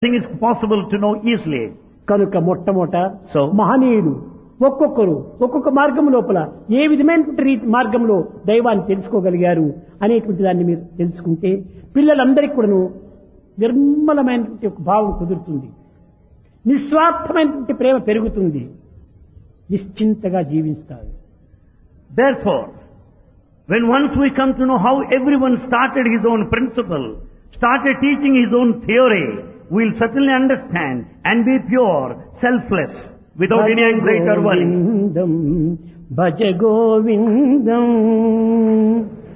Thing is possible to know easily. కనుక మొట్టమొదట So- మహనీయులు ఒక్కొక్కరు ఒక్కొక్క మార్గం లోపల ఏ విధమైనటువంటి రీతి మార్గంలో దైవాన్ని తెలుసుకోగలిగారు అనేటువంటి దాన్ని మీరు తెలుసుకుంటే పిల్లలందరికీ కూడాను నిర్మలమైనటువంటి ఒక భావం కుదురుతుంది నిస్వార్థమైనటువంటి ప్రేమ పెరుగుతుంది నిశ్చింతగా జీవిస్తారు Therefore, when once we come to know how everyone started his own principle, started teaching his own theory, we'll certainly understand and be pure, selfless, without any anxiety or worry. గోవిందం భజ గోవిందం